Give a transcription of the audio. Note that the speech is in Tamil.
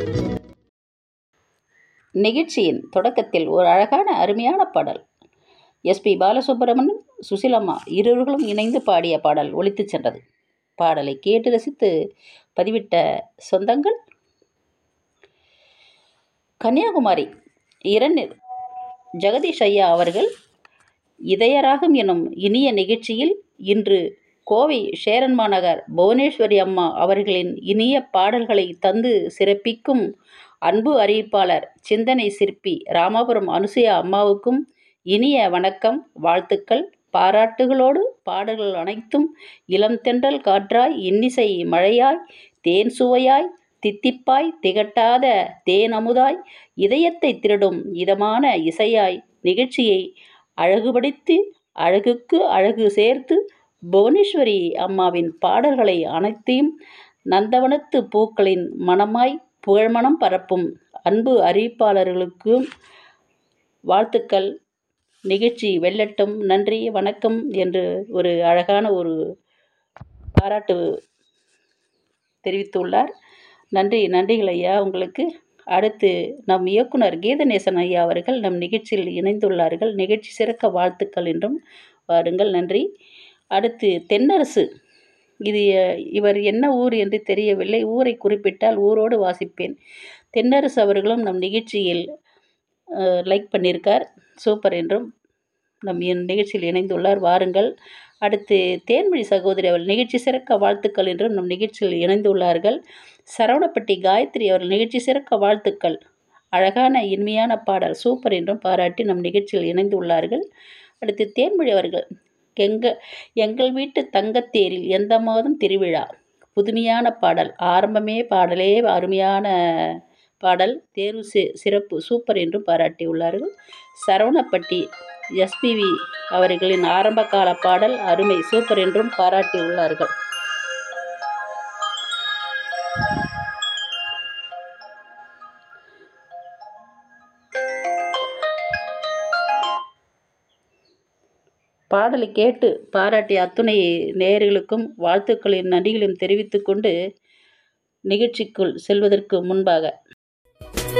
நிகழ்ச்சியின் தொடக்கத்தில் ஒரு அழகான அருமையான பாடல் எஸ்பி பாலசுப்ரமணியன் சுசிலம்மா இருவர்களும் இணைந்து பாடிய பாடல் ஒலித்துச் சென்றது பாடலை கேட்டு ரசித்து பதிவிட்ட சொந்தங்கள் கன்னியாகுமரி இரண்டு ஜெகதீஷ் ஐயா அவர்கள் இதயராகம் எனும் இனிய நிகழ்ச்சியில் இன்று கோவை சேரன்மா நகர் புவனேஸ்வரி அம்மா அவர்களின் இனிய பாடல்களை தந்து சிறப்பிக்கும் அன்பு அறிவிப்பாளர் சிந்தனை சிற்பி ராமாபுரம் அனுசுயா அம்மாவுக்கும் இனிய வணக்கம் வாழ்த்துக்கள் பாராட்டுகளோடு பாடல்கள் அனைத்தும் இளம் தென்றல் காற்றாய் இன்னிசை மழையாய் தேன் சுவையாய் தித்திப்பாய் திகட்டாத தேன் அமுதாய் இதயத்தை திருடும் இதமான இசையாய் நிகழ்ச்சியை அழகுபடுத்தி அழகுக்கு அழகு சேர்த்து புவனேஸ்வரி அம்மாவின் பாடல்களை அனைத்தையும் நந்தவனத்து பூக்களின் மனமாய் புகழ்மணம் பரப்பும் அன்பு அறிவிப்பாளர்களுக்கும் வாழ்த்துக்கள் நிகழ்ச்சி வெல்லட்டும் நன்றி வணக்கம் என்று ஒரு அழகான ஒரு பாராட்டு தெரிவித்துள்ளார் நன்றி நன்றிகள் ஐயா உங்களுக்கு அடுத்து நம் இயக்குனர் கீதநேசன் ஐயா அவர்கள் நம் நிகழ்ச்சியில் இணைந்துள்ளார்கள் நிகழ்ச்சி சிறக்க வாழ்த்துக்கள் என்றும் வாருங்கள் நன்றி அடுத்து தென்னரசு இது இவர் என்ன ஊர் என்று தெரியவில்லை ஊரை குறிப்பிட்டால் ஊரோடு வாசிப்பேன் தென்னரசு அவர்களும் நம் நிகழ்ச்சியில் லைக் பண்ணியிருக்கார் சூப்பர் என்றும் நம் நிகழ்ச்சியில் இணைந்துள்ளார் வாருங்கள் அடுத்து தேன்மொழி சகோதரி அவர்கள் நிகழ்ச்சி சிறக்க வாழ்த்துக்கள் என்றும் நம் நிகழ்ச்சியில் இணைந்துள்ளார்கள் சரவணப்பட்டி காயத்ரி அவர்கள் நிகழ்ச்சி சிறக்க வாழ்த்துக்கள் அழகான இனிமையான பாடல் சூப்பர் என்றும் பாராட்டி நம் நிகழ்ச்சியில் இணைந்துள்ளார்கள் அடுத்து தேன்மொழி அவர்கள் எங்கள் எங்கள் வீட்டு தங்கத்தேரில் எந்த மாதம் திருவிழா புதுமையான பாடல் ஆரம்பமே பாடலே அருமையான பாடல் தேர்வு சி சிறப்பு சூப்பர் என்றும் பாராட்டியுள்ளார்கள் சரவணப்பட்டி எஸ்பிவி அவர்களின் ஆரம்பகால பாடல் அருமை சூப்பர் என்றும் பாராட்டியுள்ளார்கள் பாடலை கேட்டு பாராட்டிய அத்துணை நேயர்களுக்கும் வாழ்த்துக்களையும் நன்றிகளையும் தெரிவித்துக்கொண்டு நிகழ்ச்சிக்குள் செல்வதற்கு முன்பாக